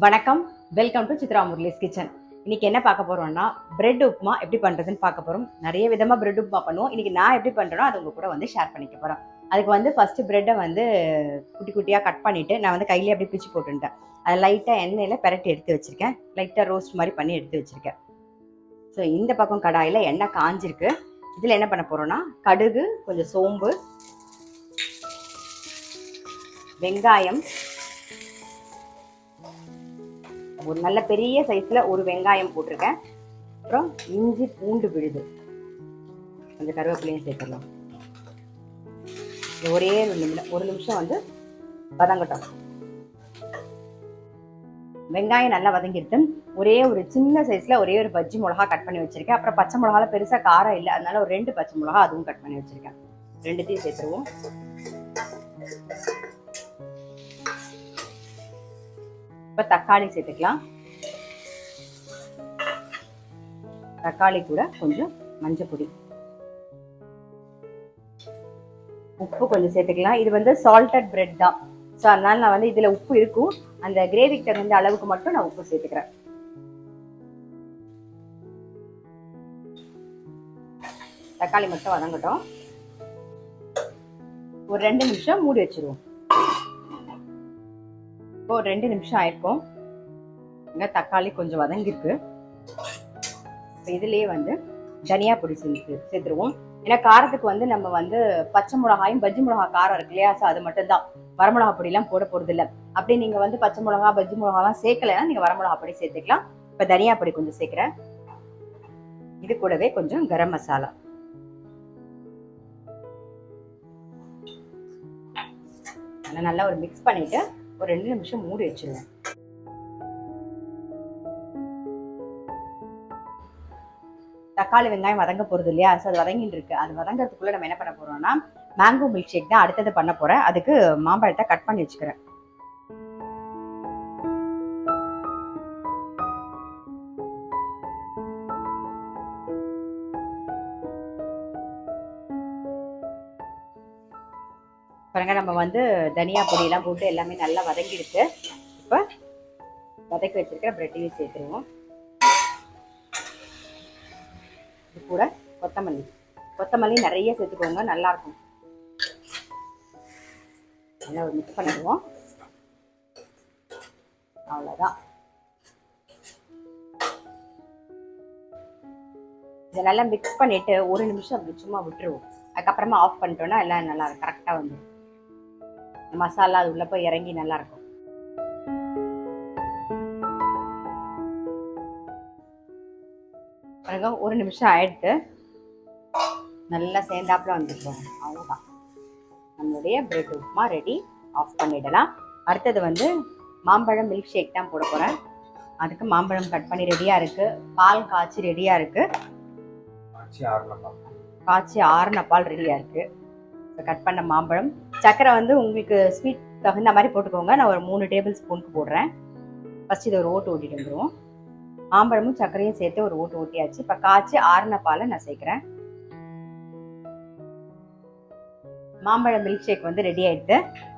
வணக்கம் welcome to Chitra Murali's kitchen இன்னைக்கு என்ன பார்க்க போறோம்னா பிரெட் உப்புமா எப்படி பண்றதுன்னு பார்க்க போறோம் நிறைய விதமா பிரெட் உப்புமா பண்ணுவோம் இன்னைக்கு நான் எப்படி பண்றேனோ அது உங்க கூட வந்து ஷேர் பண்ணிக்க போறேன் அதுக்கு வந்து ஃபர்ஸ்ட் பிரெட்டை வந்து குட்டி குட்டியா கட் பண்ணிட்டு நான் வந்து கையிலே அப்படியே பிச்சு போட்டுட்டேன் அதை லைட்டா எண்ணெயில பெரட்டி எடுத்து வச்சிருக்கேன் லைட்டா ரோஸ்ட் மாதிரி பண்ணி எடுத்து வச்சிருக்கேன் ஸோ இந்த பக்கம் கடாயில எண்ணெய் காஞ்சிருக்கு இதுல என்ன பண்ண போறோம்னா கடுகு கொஞ்சம் சோம்பு வெங்காயம் ஒரு நல்ல பெரிய சைஸ்ல ஒரு வெங்காயம் போட்டிருக்கேன் அப்புறம் இஞ்சி பூண்டு விழுது கொஞ்சம் கருவேப்பிலையும் சேர்த்துடலாம் இது ஒரே ஒரு நிமிடம் ஒரு நிமிஷம் வந்து வதங்கட்டும் வெங்காயம் நல்லா வதங்கிட்டு ஒரே ஒரு சின்ன சைஸ்ல ஒரே ஒரு பஜ்ஜி மிளகா கட் பண்ணி வச்சிருக்கேன் அப்புறம் பச்சை மிளகால பெருசா காரம் இல்லை அதனால ஒரு ரெண்டு பச்சை மிளகா அதுவும் கட் பண்ணி வச்சிருக்கேன் ரெண்டுத்தையும் சேர்த்துருவோம் இப்போ தக்காளி சேர்த்துக்கலாம் தக்காளி கூட கொஞ்சம் மஞ்சள் பொடி உப்பு கொஞ்சம் சேர்த்துக்கலாம் இது வந்து சால்டட் பிரெட் தான் ஸோ அதனால நான் வந்து இதில் உப்பு இருக்கும் அந்த கிரேவிக்கு தகுந்த அளவுக்கு மட்டும் நான் உப்பு சேர்த்துக்கிறேன் தக்காளி மட்டும் வதங்கட்டும் ஒரு ரெண்டு நிமிஷம் மூடி வச்சிருவோம் இப்போ ஒரு ரெண்டு நிமிஷம் ஆயிருக்கும் இங்க தக்காளி கொஞ்சம் வதங்கிருக்கு இப்போ இதுலயே வந்து தனியா பொடி சேர்த்து சேர்த்துருவோம் ஏன்னா காரத்துக்கு வந்து நம்ம வந்து பச்சை மிளகாயும் பஜ்ஜி மிளகா காரம் இருக்கு இல்லையா ஸோ அது மட்டும்தான் வரமிளகா பொடியெல்லாம் போட போறது இல்லை அப்படி நீங்க வந்து பச்சை மிளகா பஜ்ஜி மிளகாலாம் சேர்க்கலைன்னா நீங்க வரமிளகா பொடி சேர்த்துக்கலாம் இப்போ தனியா பொடி கொஞ்சம் சேர்க்கிறேன் இது கூடவே கொஞ்சம் கரம் மசாலா அதை நல்லா ஒரு மிக்ஸ் பண்ணிட்டு ஒரு ரெண்டு நிமிஷம் மூடி வச்சிருவேன் தக்காளி வெங்காயம் வதங்க போறது இல்லையா ஸோ அது வதங்கிட்டு இருக்கு அது வதங்கறதுக்குள்ள நம்ம என்ன பண்ண போறோம்னா மேங்கோ மில்க் ஷேக் தான் அடுத்தது பண்ண போறேன் அதுக்கு மாம்பழத்தை கட் பண்ணி வச்சுக்கிறேன் பாருங்க நம்ம வந்து தனியா பொடியெல்லாம் போட்டு எல்லாமே நல்லா வதங்கிடுச்சு இப்போ வதக்கி வச்சிருக்கிற பிரெட்டையும் சேர்த்துருவோம் இது கூட கொத்தமல்லி கொத்தமல்லி நிறைய சேர்த்துக்கோங்க நல்லா இருக்கும் நல்லா ஒரு மிக்ஸ் பண்ணிடுவோம் அவ்வளோதான் இதை நல்லா மிக்ஸ் பண்ணிட்டு ஒரு நிமிஷம் அப்படி சும்மா விட்டுருவோம் அதுக்கப்புறமா ஆஃப் பண்ணிட்டோம்னா எல்லாம் நல்லா கரெக்டாக வந்துடும் மசாலா அது உள்ள போய் இறங்கி நல்லா இருக்கும் பாருங்க ஒரு நிமிஷம் ஆயிடுத்து நல்லா சேர்ந்தாப்புல வந்துருக்கோம் அவ்வளோதான் நம்மளுடைய பிரெட் உப்புமா ரெடி ஆஃப் பண்ணிடலாம் அடுத்தது வந்து மாம்பழம் மில்க் ஷேக் தான் போட போகிறேன் அதுக்கு மாம்பழம் கட் பண்ணி ரெடியாக இருக்குது பால் காய்ச்சி ரெடியாக இருக்குது ஆச்சு ஆரம்பம் காய்ச்சி ஆறின பால் ரெடியாக இருக்குது கட் பண்ண மாம்பழம் சர்க்கரை வந்து உங்களுக்கு ஸ்வீட் தகுந்த மாதிரி போட்டுக்கோங்க நான் ஒரு மூணு டேபிள் ஸ்பூனுக்கு போடுறேன் ஃபர்ஸ்ட் இதை ஒரு ஓட்டு ஓட்டிட்டு வந்துடுவோம் மாம்பழமும் சர்க்கரையும் சேர்த்து ஒரு ஓட்டு ஓட்டியாச்சு இப்போ காய்ச்சி ஆறின பாலை நான் சேர்க்குறேன் மாம்பழம் மில்க் ஷேக் வந்து ரெடி ஆயிடுது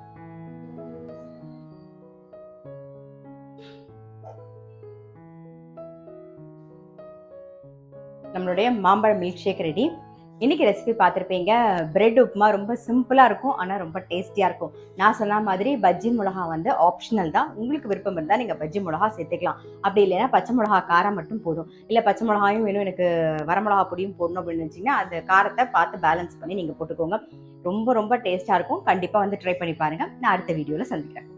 நம்மளுடைய மாம்பழம் மில்க் ஷேக் ரெடி இன்னைக்கு ரெசிபி பார்த்துருப்பீங்க பிரெட் உப்புமா ரொம்ப சிம்பிளாக இருக்கும் ஆனால் ரொம்ப டேஸ்டியாக இருக்கும் நான் சொன்ன மாதிரி பஜ்ஜி மிளகா வந்து ஆப்ஷனல் தான் உங்களுக்கு விருப்பம் இருந்தால் நீங்கள் பஜ்ஜி மிளகா சேர்த்துக்கலாம் அப்படி இல்லைன்னா பச்சை மிளகா காரம் மட்டும் போதும் இல்லை பச்சை மிளகாயும் வேணும் எனக்கு வரமிளகா பொடியும் போடணும் அப்படின்னு நினச்சிங்கன்னா அந்த காரத்தை பார்த்து பேலன்ஸ் பண்ணி நீங்கள் போட்டுக்கோங்க ரொம்ப ரொம்ப டேஸ்ட்டாக இருக்கும் கண்டிப்பாக வந்து ட்ரை பண்ணி பாருங்கள் நான் அடுத்த வீடியோவில் சந்திக்கிறேன்